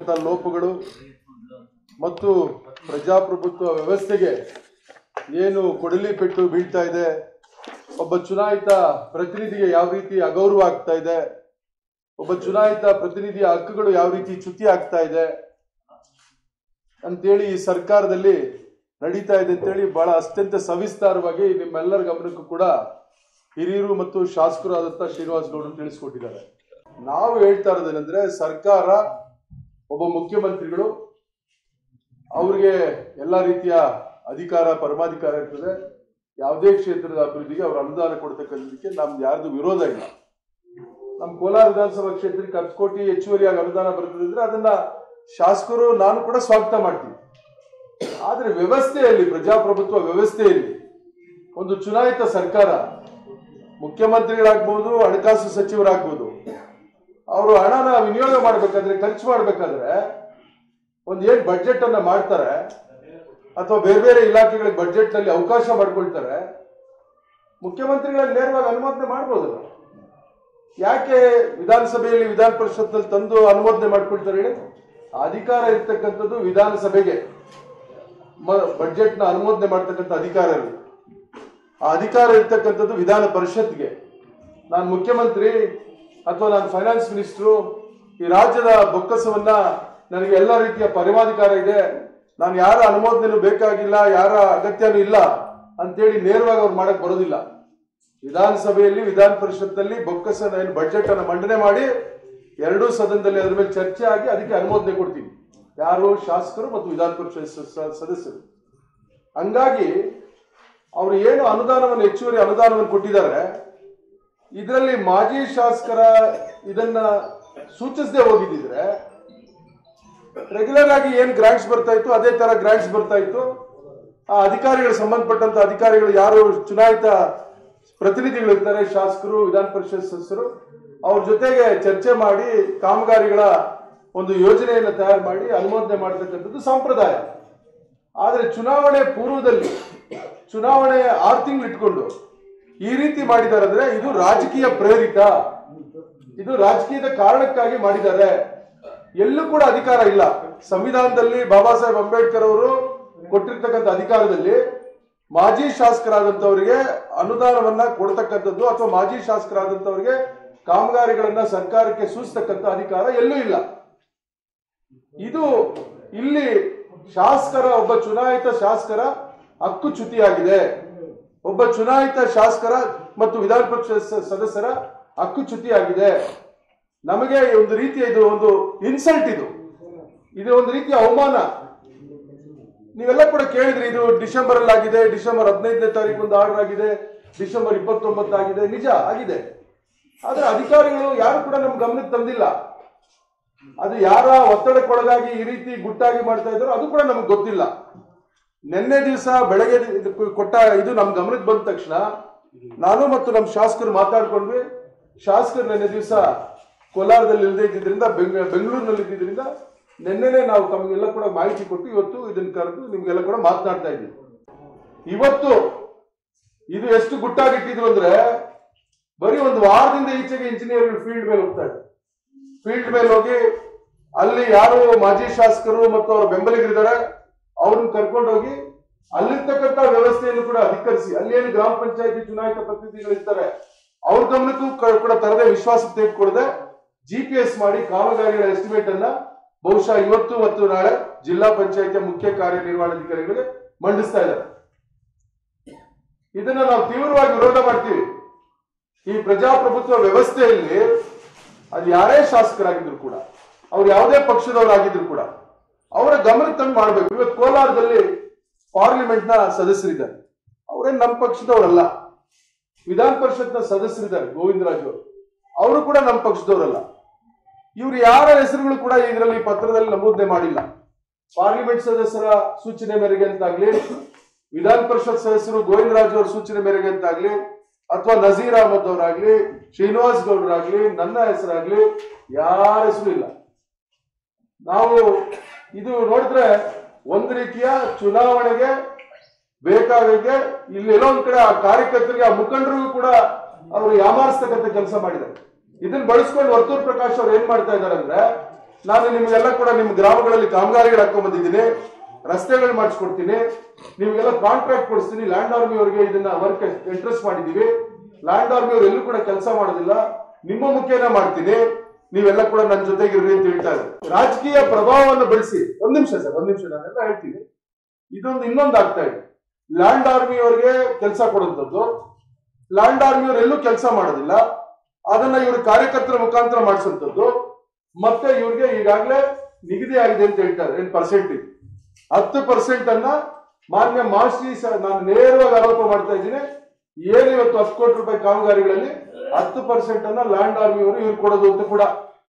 ಲೋಪಗಳು ಮತ್ತು ಪ್ರಜಾಪ್ರಭುತ್ವ ವ್ಯವಸ್ಥೆಗೆ ಏನು ಕೊಡಲಿ ಪೆಟ್ಟು ಬೀಳ್ತಾ ಇದೆ ಒಬ್ಬ ಚುನಾಯಿತ ಪ್ರತಿನಿಧಿಗೆ ಯಾವ ರೀತಿ ಅಗೌರವ ಆಗ್ತಾ ಇದೆ ಒಬ್ಬ ಚುನಾಯಿತ ಪ್ರತಿನಿಧಿಯ ಹಕ್ಕುಗಳು ಯಾವ ರೀತಿ ಚ್ಯುತಿ ಆಗ್ತಾ ಇದೆ ಅಂತೇಳಿ ಈ ಸರ್ಕಾರದಲ್ಲಿ ನಡೀತಾ ಇದೆ ಅಂತೇಳಿ ಬಹಳ ಅತ್ಯಂತ ಸವಿಸ್ತಾರವಾಗಿ ನಿಮ್ಮೆಲ್ಲರ ಗಮನಕ್ಕೂ ಕೂಡ ಹಿರಿಯರು ಮತ್ತು ಶಾಸಕರು ಆದಂತ ಶ್ರೀನಿವಾಸ್ ಗೌಡರು ತಿಳಿಸ್ಕೊಟ್ಟಿದ್ದಾರೆ ನಾವು ಹೇಳ್ತಾ ಇರೋದೇನೆಂದ್ರೆ ಸರ್ಕಾರ ಒಬ್ಬ ಮುಖ್ಯಮಂತ್ರಿಗಳು ಅವ್ರಿಗೆ ಎಲ್ಲ ರೀತಿಯ ಅಧಿಕಾರ ಪರಮಾಧಿಕಾರ ಇರ್ತದೆ ಯಾವುದೇ ಕ್ಷೇತ್ರದ ಅಭಿವೃದ್ಧಿಗೆ ಅವರು ಅನುದಾನ ಕೊಡ್ತಕ್ಕಂಥದಕ್ಕೆ ನಮ್ದು ಯಾರ್ದು ವಿರೋಧ ಇಲ್ಲ ನಮ್ಮ ಕೋಲಾರ ವಿಧಾನಸಭಾ ಕ್ಷೇತ್ರಕ್ಕೆ ಹತ್ತು ಕೋಟಿ ಹೆಚ್ಚುವರಿಯಾಗಿ ಅನುದಾನ ಬರ್ತದೆ ಅಂದ್ರೆ ಅದನ್ನ ಶಾಸಕರು ನಾನು ಕೂಡ ಸ್ವಾಗತ ಮಾಡ್ತೀನಿ ಆದ್ರೆ ವ್ಯವಸ್ಥೆಯಲ್ಲಿ ಪ್ರಜಾಪ್ರಭುತ್ವ ವ್ಯವಸ್ಥೆಯಲ್ಲಿ ಒಂದು ಚುನಾಯಿತ ಸರ್ಕಾರ ಮುಖ್ಯಮಂತ್ರಿಗಳಾಗ್ಬೋದು ಹಣಕಾಸು ಸಚಿವರಾಗ್ಬೋದು ಅವರು ಹಣನ ವಿನಿಯೋಗ ಮಾಡ್ಬೇಕಾದ್ರೆ ಖರ್ಚು ಮಾಡ್ಬೇಕಾದ್ರೆ ಒಂದು ಏನ್ ಬಡ್ಜೆಟ್ ಅನ್ನ ಮಾಡ್ತಾರೆ ಅಥವಾ ಬೇರೆ ಬೇರೆ ಇಲಾಖೆಗಳಿಗೆ ಬಡ್ಜೆಟ್ ನಲ್ಲಿ ಅವಕಾಶ ಮಾಡ್ಕೊಳ್ತಾರೆ ಮುಖ್ಯಮಂತ್ರಿಗಳಲ್ಲಿ ನೇರವಾಗಿ ಅನುಮೋದನೆ ಮಾಡ್ಬೋದಲ್ಲ ಯಾಕೆ ವಿಧಾನಸಭೆಯಲ್ಲಿ ವಿಧಾನ ಪರಿಷತ್ನಲ್ಲಿ ತಂದು ಅನುಮೋದನೆ ಮಾಡ್ಕೊಳ್ತಾರೆ ಹೇಳಿ ಆ ಅಧಿಕಾರ ಇರ್ತಕ್ಕಂಥದ್ದು ವಿಧಾನಸಭೆಗೆ ಬಡ್ಜೆಟ್ ನ ಅನುಮೋದನೆ ಮಾಡ್ತಕ್ಕಂಥ ಅಧಿಕಾರ ಇರುತ್ತೆ ಆ ಅಧಿಕಾರ ಇರ್ತಕ್ಕಂಥದ್ದು ವಿಧಾನ ಪರಿಷತ್ಗೆ ನಾನು ಮುಖ್ಯಮಂತ್ರಿ ಅಥವಾ ನಾನು ಫೈನಾನ್ಸ್ ಮಿನಿಸ್ಟ್ರು ಈ ರಾಜ್ಯದ ಬೊಕ್ಕಸವನ್ನ ನನಗೆ ಎಲ್ಲ ರೀತಿಯ ಪರಮಾಧಿಕಾರ ಇದೆ ನಾನು ಯಾರ ಅನುಮೋದನೆನೂ ಬೇಕಾಗಿಲ್ಲ ಯಾರ ಅಗತ್ಯನೂ ಇಲ್ಲ ಅಂತೇಳಿ ನೇರವಾಗಿ ಅವ್ರು ಮಾಡಕ್ ಬರೋದಿಲ್ಲ ವಿಧಾನಸಭೆಯಲ್ಲಿ ವಿಧಾನ ಪರಿಷತ್ನಲ್ಲಿ ಬೊಕ್ಕಸನ ಏನು ಬಡ್ಜೆಟ್ ಅನ್ನು ಮಂಡನೆ ಮಾಡಿ ಎರಡೂ ಸದನದಲ್ಲಿ ಅದ್ರ ಮೇಲೆ ಚರ್ಚೆ ಆಗಿ ಅದಕ್ಕೆ ಅನುಮೋದನೆ ಕೊಡ್ತೀವಿ ಯಾರು ಶಾಸಕರು ಮತ್ತು ವಿಧಾನ ಪರಿಷತ್ ಸ- ಸ- ಸದಸ್ಯರು ಹಂಗಾಗಿ ಅವರು ಏನು ಅನುದಾನವನ್ನು ಹೆಚ್ಚುವರಿ ಅನುದಾನವನ್ನು ಕೊಟ್ಟಿದ್ದಾರೆ ಇದರಲ್ಲಿ ಮಾಜಿ ಶಾಸಕರ ಇದನ್ನ ಸೂಚಿಸದೆ ಹೋಗಿದ್ದಿದ್ರೆ ರೆಗ್ಯುಲರ್ ಆಗಿ ಏನ್ ಗ್ರಾಂಟ್ಸ್ ಬರ್ತಾ ಇತ್ತು ಅದೇ ತರ ಗ್ರಾಂಟ್ಸ್ ಬರ್ತಾ ಇತ್ತು ಆ ಅಧಿಕಾರಿಗಳು ಸಂಬಂಧಪಟ್ಟಂತ ಅಧಿಕಾರಿಗಳು ಯಾರು ಚುನಾಯಿತ ಪ್ರತಿನಿಧಿಗಳು ಇರ್ತಾರೆ ಶಾಸಕರು ವಿಧಾನ ಪರಿಷತ್ ಸದಸ್ಯರು ಅವ್ರ ಜೊತೆಗೆ ಚರ್ಚೆ ಮಾಡಿ ಕಾಮಗಾರಿಗಳ ಒಂದು ಯೋಜನೆಯನ್ನು ತಯಾರು ಮಾಡಿ ಅನುಮೋದನೆ ಮಾಡತಕ್ಕಂಥದ್ದು ಸಂಪ್ರದಾಯ ಆದ್ರೆ ಚುನಾವಣೆ ಪೂರ್ವದಲ್ಲಿ ಚುನಾವಣೆ ಆರು ತಿಂಗಳು ಇಟ್ಕೊಂಡು ಈ ರೀತಿ ಮಾಡಿದ್ದಾರೆ ಅಂದ್ರೆ ಇದು ರಾಜಕೀಯ ಪ್ರೇರಿತ ಇದು ರಾಜಕೀಯದ ಕಾರಣಕ್ಕಾಗಿ ಮಾಡಿದ್ದಾರೆ ಎಲ್ಲೂ ಕೂಡ ಅಧಿಕಾರ ಇಲ್ಲ ಸಂವಿಧಾನದಲ್ಲಿ ಬಾಬಾ ಸಾಹೇಬ್ ಅಂಬೇಡ್ಕರ್ ಅವರು ಕೊಟ್ಟಿರ್ತಕ್ಕಂಥ ಅಧಿಕಾರದಲ್ಲಿ ಮಾಜಿ ಶಾಸಕರಾದಂತವರಿಗೆ ಅನುದಾನವನ್ನ ಕೊಡ್ತಕ್ಕಂಥದ್ದು ಅಥವಾ ಮಾಜಿ ಶಾಸಕರಾದಂತವರಿಗೆ ಕಾಮಗಾರಿಗಳನ್ನ ಸರ್ಕಾರಕ್ಕೆ ಸೂಚಿಸ್ತಕ್ಕಂಥ ಅಧಿಕಾರ ಎಲ್ಲೂ ಇಲ್ಲ ಇದು ಇಲ್ಲಿ ಶಾಸಕರ ಒಬ್ಬ ಚುನಾಯಿತ ಶಾಸಕರ ಹಕ್ಕು ಚ್ಯುತಿಯಾಗಿದೆ ಒಬ್ಬ ಚುನಾಯಿತ ಶಾಸಕರ ಮತ್ತು ವಿಧಾನ ಪರಿಷತ್ ಸ- ಸದಸ್ಯರ ಹಕ್ಕು ಚ್ಯುತಿಯಾಗಿದೆ ನಮಗೆ ಒಂದು ರೀತಿಯ ಇದು ಒಂದು ಇನ್ಸಲ್ಟ್ ಇದು ಇದು ಒಂದು ರೀತಿಯ ಅವಮಾನ ನೀವೆಲ್ಲ ಕೂಡ ಕೇಳಿದ್ರಿ ಇದು ಡಿಸೆಂಬರ್ ಅಲ್ಲಿ ಆಗಿದೆ ಡಿಸೆಂಬರ್ ಹದಿನೈದನೇ ತಾರೀಕು ಒಂದು ಆರ್ಡರ್ ಆಗಿದೆ ಡಿಸೆಂಬರ್ ಇಪ್ಪತ್ತೊಂಬತ್ತು ಆಗಿದೆ ನಿಜ ಆಗಿದೆ ಆದ್ರೆ ಅಧಿಕಾರಿಗಳು ಯಾರು ಕೂಡ ನಮ್ ಗಮನಕ್ಕೆ ತಂದಿಲ್ಲ ಅದು ಯಾರ ಒತ್ತಡಕ್ಕೊಳಗಾಗಿ ಈ ರೀತಿ ಗುಟ್ಟಾಗಿ ಮಾಡ್ತಾ ಇದ್ರು ಅದು ಕೂಡ ನಮ್ಗೆ ಗೊತ್ತಿಲ್ಲ ನಿನ್ನೆ ದಿವಸ ಬೆಳಗ್ಗೆ ಇದು ಕೊಟ್ಟ ಇದು ನಮ್ ಗಮನಕ್ಕೆ ಬಂದ ತಕ್ಷಣ ನಾನು ಮತ್ತು ನಮ್ಮ ಶಾಸಕರು ಮಾತಾಡ್ಕೊಂಡ್ವಿ ಶಾಸಕರು ನಿನ್ನೆ ದಿವಸ ಕೋಲಾರದಲ್ಲಿ ಇಲ್ಲದೆ ಇದ್ದಿದ್ರಿಂದ ಬೆಂಗ ಬೆಂಗಳೂರಿನಲ್ಲಿ ಇದ್ದಿದ್ರಿಂದ ನಿನ್ನೆನೆ ನಾವು ತಮಗೆಲ್ಲ ಕೂಡ ಮಾಹಿತಿ ಕೊಟ್ಟು ಇವತ್ತು ಇದನ್ನ ಕರೆದು ನಿಮ್ಗೆಲ್ಲ ಕೂಡ ಮಾತನಾಡ್ತಾ ಇದ್ದೀವಿ ಇವತ್ತು ಇದು ಎಷ್ಟು ಗುಟ್ಟಾಗಿಟ್ಟಿದ್ರು ಅಂದ್ರೆ ಬರೀ ಒಂದು ವಾರದಿಂದ ಈಚೆಗೆ ಇಂಜಿನಿಯರ್ ಫೀಲ್ಡ್ ಮೇಲೆ ಹೋಗ್ತಾ ಇದ್ದಾರೆ ಫೀಲ್ಡ್ ಮೇಲೆ ಹೋಗಿ ಅಲ್ಲಿ ಯಾರು ಮಾಜಿ ಶಾಸಕರು ಮತ್ತು ಅವರ ಬೆಂಬಲಿಗರಿದ್ದಾರೆ ಅವ್ರನ್ನ ಕರ್ಕೊಂಡು ಹೋಗಿ ಅಲ್ಲಿರ್ತಕ್ಕಂಥ ವ್ಯವಸ್ಥೆಯನ್ನು ಕೂಡ ಅಧಿಕರಿಸಿ ಅಲ್ಲಿ ಏನು ಗ್ರಾಮ ಪಂಚಾಯತಿ ಚುನಾಯಿತ ಪ್ರತಿನಿಧಿಗಳಿರ್ತಾರೆ ಅವ್ರ ಗಮನಕ್ಕೂ ಕ- ಕೂಡ ತರದೆ ವಿಶ್ವಾಸಕ್ಕೆ ತೆಗೆದುಕೊಡದೆ ಜಿ ಪಿ ಎಸ್ ಮಾಡಿ ಕಾಮಗಾರಿಗಳ ಎಸ್ಟಿಮೇಟ್ ಅನ್ನ ಬಹುಶಃ ಇವತ್ತು ಮತ್ತು ನಾಳೆ ಜಿಲ್ಲಾ ಪಂಚಾಯತಿಯ ಮುಖ್ಯ ಕಾರ್ಯನಿರ್ವಹಣಾಧಿಕಾರಿಗಳಿಗೆ ಮಂಡಿಸ್ತಾ ಇದ್ದಾರೆ ಇದನ್ನ ನಾವು ತೀವ್ರವಾಗಿ ವಿರೋಧ ಮಾಡ್ತೀವಿ ಈ ಪ್ರಜಾಪ್ರಭುತ್ವ ವ್ಯವಸ್ಥೆಯಲ್ಲಿ ಅದು ಯಾರೇ ಶಾಸಕರಾಗಿದ್ರು ಕೂಡ ಅವ್ರು ಯಾವುದೇ ಪಕ್ಷದವರಾಗಿದ್ರು ಕೂಡ ಅವರ ಗಮನಕ್ಕೆ ತಂದು ಮಾಡ್ಬೇಕು ಇವತ್ತು ಕೋಲಾರದಲ್ಲಿ ಪಾರ್ಲಿಮೆಂಟ್ ನ ಸದಸ್ಯರಿದ್ದಾರೆ ಅವರೇನ್ ನಮ್ಮ ಪಕ್ಷದವರಲ್ಲ ವಿಧಾನ ಪರಿಷತ್ನ ಸದಸ್ಯರಿದ್ದಾರೆ ಗೋವಿಂದರಾಜ್ ಅವರು ಅವರು ಕೂಡ ನಮ್ಮ ಪಕ್ಷದವರಲ್ಲ ಇವ್ರು ಯಾರ ಹೆಸರುಗಳು ಕೂಡ ಇದರಲ್ಲಿ ಪತ್ರದಲ್ಲಿ ನಮೂದನೆ ಮಾಡಿಲ್ಲ ಪಾರ್ಲಿಮೆಂಟ್ ಸದಸ್ಯರ ಸೂಚನೆ ಮೇರೆಗೆ ಅಂತಾಗ್ಲಿ ವಿಧಾನ ಪರಿಷತ್ ಸದಸ್ಯರು ಗೋವಿಂದರಾಜ್ ಅವರ ಸೂಚನೆ ಮೇರೆಗೆ ಅಂತಾಗ್ಲಿ ಅಥವಾ ನಜೀರ್ ಅಹಮದ್ ಅವರಾಗ್ಲಿ ಶ್ರೀನಿವಾಸ್ ಗೌಡರಾಗ್ಲಿ ನನ್ನ ಹೆಸರಾಗ್ಲಿ ಯಾರ ಹೆಸರು ಇಲ್ಲ ನಾವು ಇದು ನೋಡಿದ್ರೆ ಒಂದು ರೀತಿಯ ಚುನಾವಣೆಗೆ ಬೇಕಾದಂಗೆ ಇಲ್ಲಿ ಎಲ್ಲೋ ಒಂದ್ ಕಡೆ ಆ ಕಾರ್ಯಕರ್ತರಿಗೆ ಆ ಮುಖಂಡರಿಗೂ ಕೂಡ ಅವರು ಯಾಮಾರಿಸ್ತಕ್ಕಂಥ ಕೆಲಸ ಮಾಡಿದ್ದಾರೆ ಇದನ್ನ ಬಳಸ್ಕೊಂಡು ವರ್ತೂರ್ ಪ್ರಕಾಶ್ ಅವ್ರು ಏನ್ ಮಾಡ್ತಾ ಇದ್ದಾರೆ ಅಂದ್ರೆ ನಾನು ನಿಮ್ಗೆಲ್ಲ ಕೂಡ ನಿಮ್ಮ ಗ್ರಾಮಗಳಲ್ಲಿ ಕಾಮಗಾರಿಗಳು ಹಾಕೊಂಡ್ ಬಂದಿದ್ದೀನಿ ರಸ್ತೆಗಳು ಮಾಡಿಸ್ಕೊಡ್ತೀನಿ ನಿಮ್ಗೆಲ್ಲ ಕಾಂಟ್ರಾಕ್ಟ್ ಕೊಡಿಸ್ತೀನಿ ಲ್ಯಾಂಡ್ ಆರ್ಮಿ ಅವರಿಗೆ ಇದನ್ನ ವರ್ಕ್ ಇಂಟ್ರೆಸ್ಟ್ ಮಾಡಿದೀವಿ ಲ್ಯಾಂಡ್ ಆರ್ಮಿ ಅವರು ಎಲ್ಲೂ ಕೂಡ ಕೆಲಸ ಮಾಡೋದಿಲ್ಲ ನಿಮ್ಮ ಮುಖೇನ ಮಾಡ್ತೀನಿ ನೀವೆಲ್ಲ ಕೂಡ ನನ್ನ ಜೊತೆಗಿರ್ರಿ ಅಂತ ಹೇಳ್ತಾ ಇದ್ದಾರೆ ರಾಜಕೀಯ ಪ್ರಭಾವವನ್ನು ಬೆಳೆಸಿ ಒಂದ್ ನಿಮಿಷ ಸರ್ ಒಂದ್ ನಿಮಿಷ ನಾನೆಲ್ಲ ಹೇಳ್ತೀನಿ ಇದೊಂದು ಇನ್ನೊಂದು ಆಗ್ತಾ ಇದೆ ಲ್ಯಾಂಡ್ ಆರ್ಮಿ ಅವರಿಗೆ ಕೆಲಸ ಕೊಡುವಂಥದ್ದು ಲ್ಯಾಂಡ್ ಆರ್ಮಿ ಅವರು ಎಲ್ಲೂ ಕೆಲಸ ಮಾಡೋದಿಲ್ಲ ಅದನ್ನ ಇವ್ರ ಕಾರ್ಯಕರ್ತರ ಮುಖಾಂತರ ಮಾಡಿಸುವಂಥದ್ದು ಮತ್ತೆ ಇವ್ರಿಗೆ ಈಗಾಗಲೇ ನಿಗದಿ ಆಗಿದೆ ಅಂತ ಹೇಳ್ತಾರೆ ಏನ್ ಪರ್ಸೆಂಟೇಜ್ ಹತ್ತು ಪರ್ಸೆಂಟ್ ಅನ್ನ ಮಾನ್ಯ ಮಾಸ್ಟಿ ಸ- ನಾನು ನೇರವಾಗಿ ಆರೋಪ ಮಾಡ್ತಾ ಇದ್ದೀನಿ ಏನು ಇವತ್ತು ಹತ್ತು ಕೋಟಿ ರೂಪಾಯಿ ಕಾಮಗಾರಿಗಳಲ್ಲಿ ಹತ್ತು ಪರ್ಸೆಂಟ್ ಅನ್ನ ಲ್ಯಾಂಡ್ ಆರ್ಮಿ ಅವರು ಇವ್ರು ಕೊಡೋದು ಅಂತ ಕೂಡ